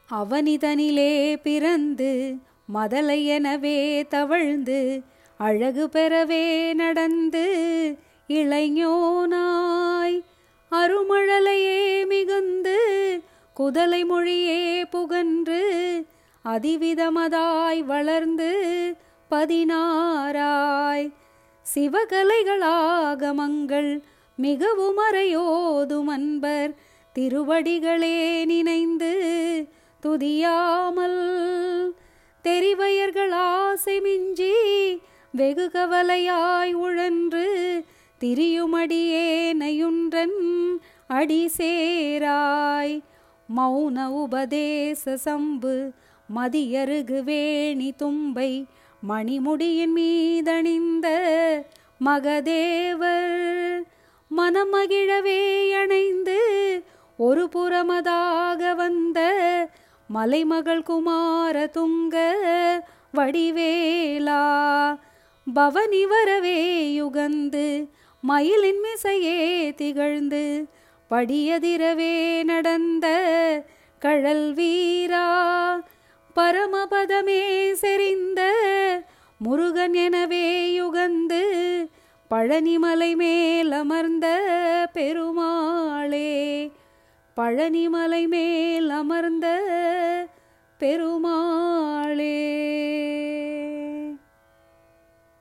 அவனிதனிலே பிறந்து மதலை எனவே தவழ்ந்து அழகு பெறவே நடந்து இளைஞனாய் அருமழலையே மிகுந்து குதலை மொழியே புகன்று அதிவிதமதாய் வளர்ந்து பதினாராய் சிவகலைகளாகமங்கள் மிகவும் அறையோதும் அன்பர் திருவடிகளே நினைந்து துதியாமல் தெரிவயர்கள் ஆசை மிஞ்சி வெகு கவலையாய் உழன்று திரியுமடியே நயுன்றன் அடி சேராய் மௌன உபதேச சம்பு மதியருகு வேணி தும்பை மணிமுடியின் மீதணிந்த மகதேவர் மனமகிழவே அணைந்து ஒரு புறமதாக வந்த மலைமகள் குமார துங்க வடிவேலா பவனி வரவே யுகந்து மயிலின் மிசையே திகழ்ந்து படியதிரவே நடந்த கழல் வீரா பரமபதமே செறிந்த முருகன் எனவே யுகந்து பழனிமலை மேல் அமர்ந்த பெருமாளே பழனிமலை மேல் அமர்ந்த பெருமாளே